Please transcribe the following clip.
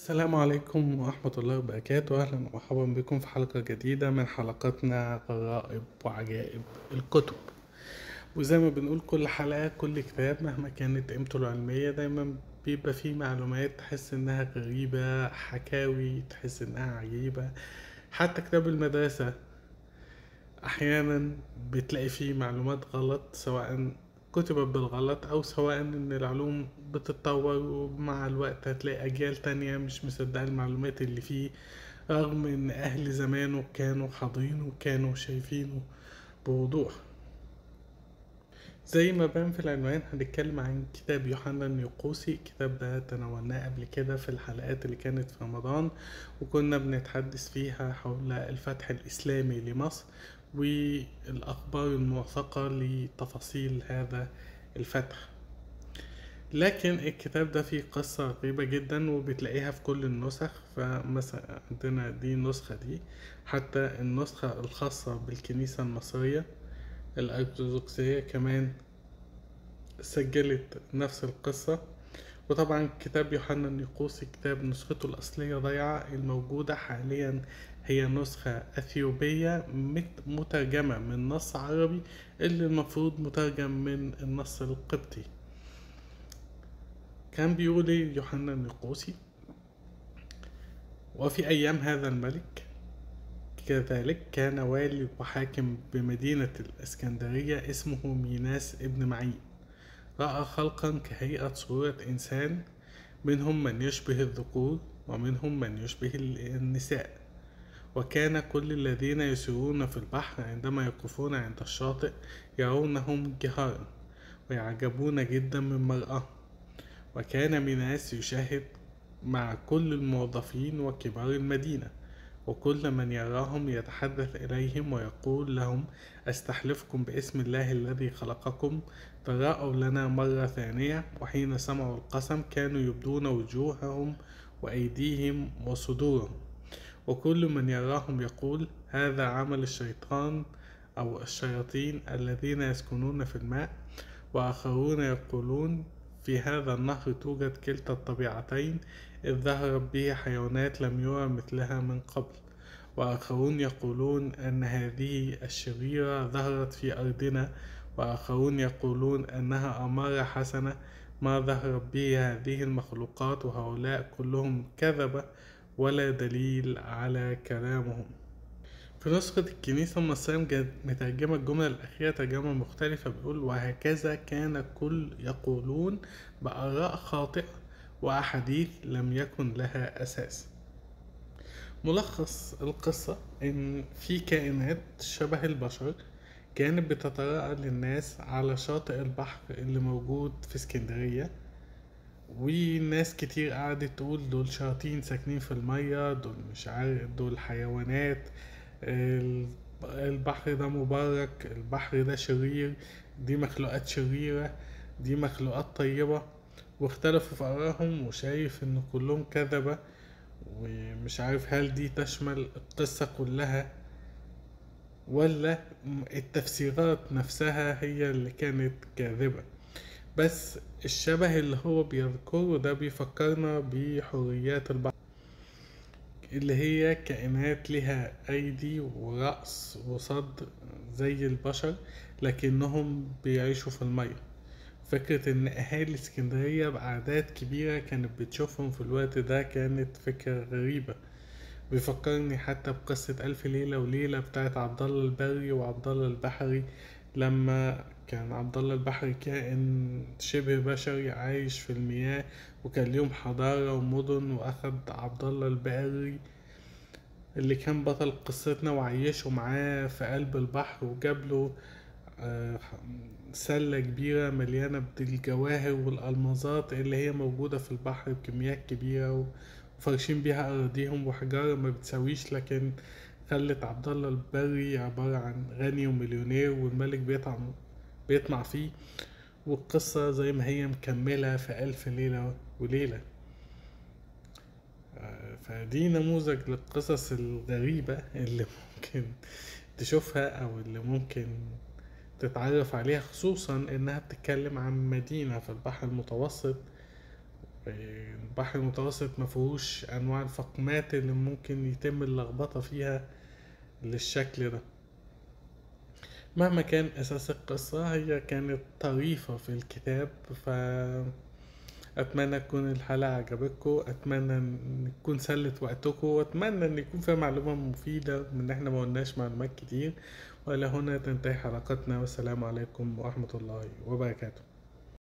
السلام عليكم ورحمة الله وبركاته أهلا ومرحبا بكم في حلقة جديدة من حلقاتنا غرائب وعجائب الكتب وزي ما بنقول كل حلقة كل كتاب مهما كانت قيمته العلمية دايما بيبقى فيه معلومات تحس إنها غريبة حكاوي تحس إنها عجيبة حتى كتاب المدرسة أحيانا بتلاقي فيه معلومات غلط سواء كتبت بالغلط أو سواء إن العلوم بتتطور ومع الوقت هتلاقي أجيال تانية مش مصدقة المعلومات اللي فيه رغم إن أهل زمانه كانوا حاضرينه وكانوا شايفينه بوضوح زي ما بان في العنوان هنتكلم عن كتاب يوحنا النيقوسي الكتاب ده تناولناه قبل كده في الحلقات اللي كانت في رمضان وكنا بنتحدث فيها حول الفتح الإسلامي لمصر والأخبار الموثقة لتفاصيل هذا الفتح لكن الكتاب ده فيه قصة غريبة جدا وبتلاقيها في كل النسخ فمثلا عندنا دي النسخة دي حتى النسخة الخاصة بالكنيسة المصرية الأرثوذكسية كمان سجلت نفس القصة وطبعا كتاب يوحنا النيقوسي كتاب نسخته الأصلية ضايعة الموجودة حاليا هي نسخة أثيوبية مت- مترجمة من نص عربي اللي المفروض مترجم من النص القبطي كان بيقول إيه يوحنا النيقوسي وفي أيام هذا الملك كذلك كان والي وحاكم بمدينة الإسكندرية اسمه ميناس ابن معين رأى خلقا كهيئة صورة إنسان منهم من يشبه الذكور ومنهم من يشبه النساء وكان كل الذين يسيرون في البحر عندما يقفون عند الشاطئ يرونهم جهارا ويعجبون جدا من مرأة وكان ميناس يشاهد مع كل الموظفين وكبار المدينة وكل من يراهم يتحدث إليهم ويقول لهم أستحلفكم باسم الله الذي خلقكم تراءوا لنا مرة ثانية وحين سمعوا القسم كانوا يبدون وجوههم وأيديهم وصدورهم وكل من يراهم يقول هذا عمل الشيطان أو الشياطين الذين يسكنون في الماء وآخرون يقولون في هذا النهر توجد كلتا الطبيعتين إذ ظهرت به حيوانات لم يرى مثلها من قبل وآخرون يقولون أن هذه الشريرة ظهرت في أرضنا وآخرون يقولون أنها أمارة حسنة ما ظهرت به هذه المخلوقات وهؤلاء كلهم كذبة ولا دليل على كلامهم في نسخة الكنيسة المصرية مج- مترجمة الجملة الأخيرة ترجمة مختلفة بيقول وهكذا كان الكل يقولون بآراء خاطئة وأحاديث لم يكن لها أساس ملخص القصة إن في كائنات شبه البشر كانت بتتراءى للناس على شاطئ البحر اللي موجود في اسكندرية وناس كتير قعدت تقول دول شياطين ساكنين في المية دول مش عارف دول حيوانات ال- البحر ده مبارك البحر ده شرير دي مخلوقات شريرة دي مخلوقات طيبة واختلفوا في آرائهم وشايف إن كلهم كذبة ومش عارف هل دي تشمل القصة كلها ولا التفسيرات نفسها هي اللي كانت كاذبة بس الشبه اللي هو بيذكره ده بيفكرنا بحريات البحر اللي هي كائنات لها أيدي ورأس وصدر زي البشر لكنهم بيعيشوا في المية فكرة إن أهالي اسكندرية بأعداد كبيرة كانت بتشوفهم في الوقت ده كانت فكرة غريبة بيفكرني حتى بقصة ألف ليلة وليلة بتاعت عبد الله البري وعبد الله البحري لما كان عبد الله البحري كائن شبه بشري عايش في المياه وكان ليهم حضارة ومدن وأخد عبد الله البري اللي كان بطل قصتنا وعيشه معاه في قلب البحر وجاب له آه، سلة كبيرة مليانة بالجواهر والألمازات اللي هي موجودة في البحر بكميات كبيرة وفارشين بيها أراضيهم وحجارة ما بتساويش لكن خلت عبد الله البري عبارة عن غني ومليونير والملك بيطعم بيطمع فيه والقصة زي ما هي مكملة في ألف ليلة وليلة آه، فدي نموذج للقصص الغريبة اللي ممكن تشوفها أو اللي ممكن تتعرف عليها خصوصا إنها بتتكلم عن مدينة في البحر المتوسط البحر المتوسط مفيهوش انواع الفقمات اللي ممكن يتم اللخبطة فيها للشكل ده مهما كان اساس القصة هي كانت طريفة في الكتاب ف اتمنى تكون الحلقة عجبتكم اتمنى ان تكون سلت وقتكم واتمنى ان يكون فيها معلومة مفيدة من ان احنا ما قلناش معلومات كتير والى هنا تنتهي حلقتنا والسلام عليكم ورحمة الله وبركاته